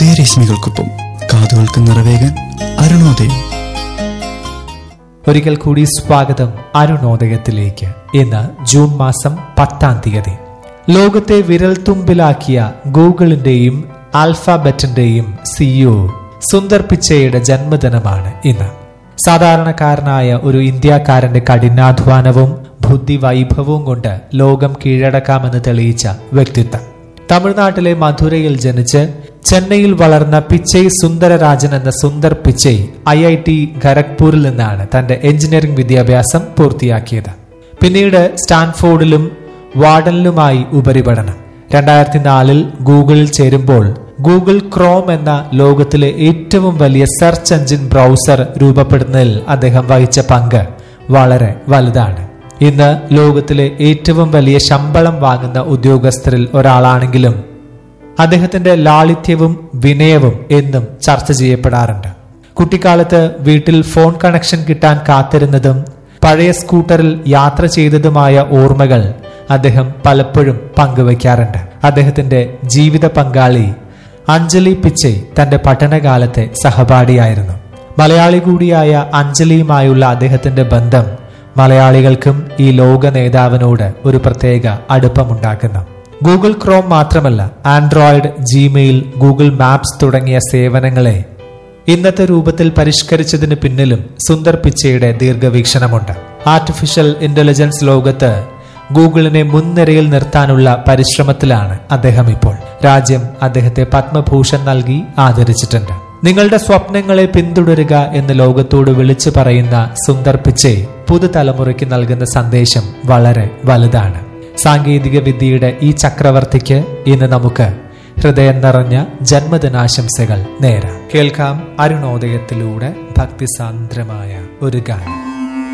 ഉദയരശ്മികൾക്കൊപ്പം കാതുകൾക്ക് നിറവേകാൻ അരുണോദയം ഒരിക്കൽ കൂടി സ്വാഗതം അരുണോദയത്തിലേക്ക് ഇന്ന് ജൂൺ മാസം പത്താം തീയതി ലോകത്തെ വിരൽത്തുമ്പിലാക്കിയ ഗൂഗിളിന്റെയും ആൽഫാബറ്റിന്റെയും സിഇഒ സുന്ദർ പിച്ചയുടെ ജന്മദിനമാണ് ഇന്ന് സാധാരണക്കാരനായ ഒരു ഇന്ത്യക്കാരന്റെ കഠിനാധ്വാനവും ബുദ്ധി വൈഭവവും കൊണ്ട് ലോകം കീഴടക്കാമെന്ന് തെളിയിച്ച വ്യക്തിത്വം തമിഴ്നാട്ടിലെ മധുരയിൽ ജനിച്ച് ചെന്നൈയിൽ വളർന്ന പിച്ചൈ സുന്ദരരാജൻ എന്ന Sundar Pichai I I T ഖരഗ്പൂരിൽ നിന്നാണ് തന്റെ എഞ്ചിനീയറിംഗ് വിദ്യാഭ്യാസം പൂർത്തിയാക്കിയത് പിന്നീട് സ്റ്റാൻഫോർഡിലും വാർഡനിലുമായി ഉപരിപഠനം രണ്ടായിരത്തി നാലിൽ ഗൂഗിളിൽ ചേരുമ്പോൾ ഗൂഗിൾ ക്രോം എന്ന ലോകത്തിലെ ഏറ്റവും വലിയ സെർച്ച് എഞ്ചിൻ ബ്രൗസർ രൂപപ്പെടുന്നതിൽ അദ്ദേഹം വഹിച്ച പങ്ക് വളരെ വലുതാണ് ഇന്ന് ലോകത്തിലെ ഏറ്റവും വലിയ ശമ്പളം വാങ്ങുന്ന ഉദ്യോഗസ്ഥരിൽ ഒരാളാണെങ്കിലും അദ്ദേഹത്തിന്റെ ലാളിത്യവും വിനയവും എന്നും ചർച്ച ചെയ്യപ്പെടാറുണ്ട് കുട്ടിക്കാലത്ത് വീട്ടിൽ ഫോൺ കണക്ഷൻ കിട്ടാൻ കാത്തിരുന്നതും പഴയ സ്കൂട്ടറിൽ യാത്ര ചെയ്തതുമായ ഓർമ്മകൾ അദ്ദേഹം പലപ്പോഴും പങ്കുവയ്ക്കാറുണ്ട് അദ്ദേഹത്തിന്റെ ജീവിത പങ്കാളി അഞ്ജലി പിച്ചൈ തന്റെ പഠനകാലത്തെ സഹപാഠിയായിരുന്നു മലയാളി കൂടിയായ അഞ്ജലിയുമായുള്ള അദ്ദേഹത്തിന്റെ ബന്ധം മലയാളികൾക്കും ഈ ലോക നേതാവിനോട് ഒരു പ്രത്യേക അടുപ്പമുണ്ടാക്കുന്നു ഗൂഗിൾ ക്രോം മാത്രമല്ല ആൻഡ്രോയിഡ് ജിമെയിൽ ഗൂഗിൾ മാപ്സ് തുടങ്ങിയ സേവനങ്ങളെ ഇന്നത്തെ രൂപത്തിൽ പരിഷ്കരിച്ചതിന് പിന്നിലും സുന്ദർ പിച്ചയുടെ ദീർഘവീക്ഷണമുണ്ട് ആർട്ടിഫിഷ്യൽ ഇന്റലിജൻസ് ലോകത്ത് ഗൂഗിളിനെ മുൻനിരയിൽ നിർത്താനുള്ള പരിശ്രമത്തിലാണ് അദ്ദേഹം ഇപ്പോൾ രാജ്യം അദ്ദേഹത്തെ പത്മഭൂഷൺ നൽകി ആദരിച്ചിട്ടുണ്ട് നിങ്ങളുടെ സ്വപ്നങ്ങളെ പിന്തുടരുക എന്ന് ലോകത്തോട് വിളിച്ചു പറയുന്ന സുന്ദർ പിച്ചെ പുതുതലമുറയ്ക്ക് നൽകുന്ന സന്ദേശം വളരെ വലുതാണ് സാങ്കേതിക വിദ്യയുടെ ഈ ചക്രവർത്തിക്ക് ഇന്ന് നമുക്ക് ഹൃദയം നിറഞ്ഞ ജന്മദിനാശംസകൾ നേരാം കേൾക്കാം അരുണോദയത്തിലൂടെ ഭക്തിസാന്ദ്രമായ ഒരു ഗാനം